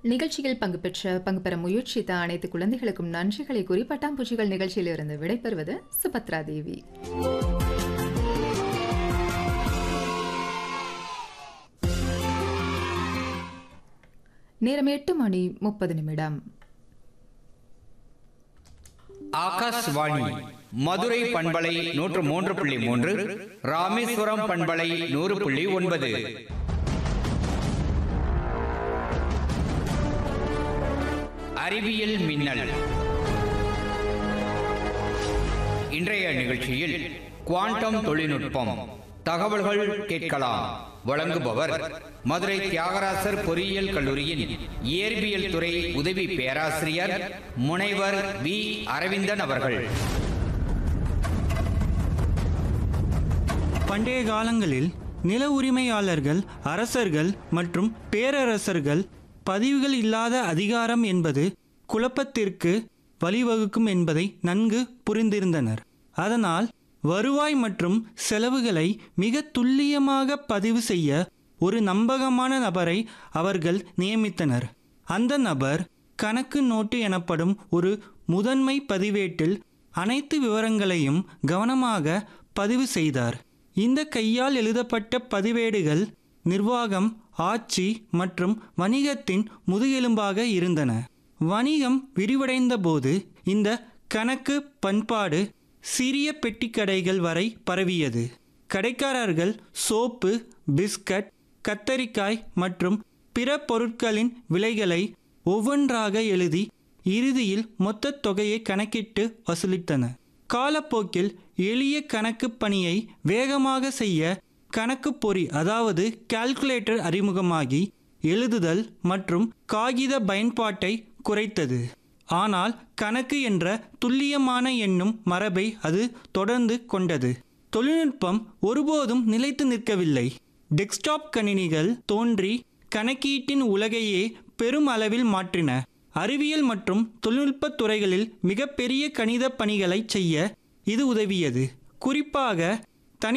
நிகழ்ச்சியில் பங்கு பெற்ற பங்கு பெற முயற்சித்த அனைத்து குழந்தைகளுக்கும் நன்றிகளை கூறி பட்டாம்பூச்சிகள் நிகழ்ச்சியிலிருந்து விடைபெறுவது சுபத்ரா தேவி நேரம் எட்டு மணி முப்பது நிமிடம் ஆகாஷ்வாணி மதுரை பண்பலை நூற்று மூன்று புள்ளி மூன்று ராமேஸ்வரம் பண்பலை நூறு புள்ளி ஒன்பது அறிவியல் மின்னல் இன்றைய நிகழ்ச்சியில் குவாண்டம் தொழில்நுட்பம் தகவல்கள் கேட்கலாம் வழங்குபவர் மதுரை தியாகராசர் பொறியியல் கல்லூரியின் இயற்பியல் துறை உதவி பேராசிரியர் முனைவர் வி அரவிந்தன் அவர்கள் பண்டைய காலங்களில் நில உரிமையாளர்கள் அரசர்கள் மற்றும் பேரரசர்கள் பதிவுகள் இல்லாத அதிகாரம் என்பது குழப்பத்திற்கு வழிவகுக்கும் என்பதை நன்கு புரிந்திருந்தனர் அதனால் வருவாய் மற்றும் செலவுகளை மிக துல்லியமாக பதிவு செய்ய ஒரு நம்பகமான நபரை அவர்கள் நியமித்தனர் அந்த நபர் கணக்கு நோட்டு எனப்படும் ஒரு முதன்மை பதிவேட்டில் அனைத்து விவரங்களையும் கவனமாக பதிவு செய்தார் இந்த கையால் எழுதப்பட்ட பதிவேடுகள் நிர்வாகம் ஆட்சி மற்றும் வணிகத்தின் முதுகெலும்பாக இருந்தன வணிகம் விரிவடைந்த போது இந்த கணக்கு பண்பாடு சிறிய பெட்டிக்கடைகள் வரை பரவியது கடைக்காரர்கள் சோப்பு பிஸ்கட் கத்தரிக்காய் மற்றும் பிற பொருட்களின் விலைகளை ஒவ்வொன்றாக எழுதி இறுதியில் மொத்த தொகையை கணக்கிட்டு வசூலித்தனர் காலப்போக்கில் எளிய கணக்கு பணியை வேகமாக செய்ய கணக்கு பொறி அதாவது கால்குலேட்டர் அறிமுகமாகி எழுதுதல் மற்றும் காகித பயன்பாட்டை குறைத்தது ஆனால் கணக்கு என்ற துல்லியமான எண்ணும் மரபை அது தொடர்ந்து கொண்டது தொழில்நுட்பம் ஒருபோதும் நிலைத்து நிற்கவில்லை டெஸ்க்டாப் கணினிகள் தோன்றி கணக்கீட்டின் உலகையே பெரும் அளவில் மாற்றின அறிவியல் மற்றும் தொழில்நுட்பத் துறைகளில் மிகப்பெரிய கணித பணிகளை செய்ய இது உதவியது குறிப்பாக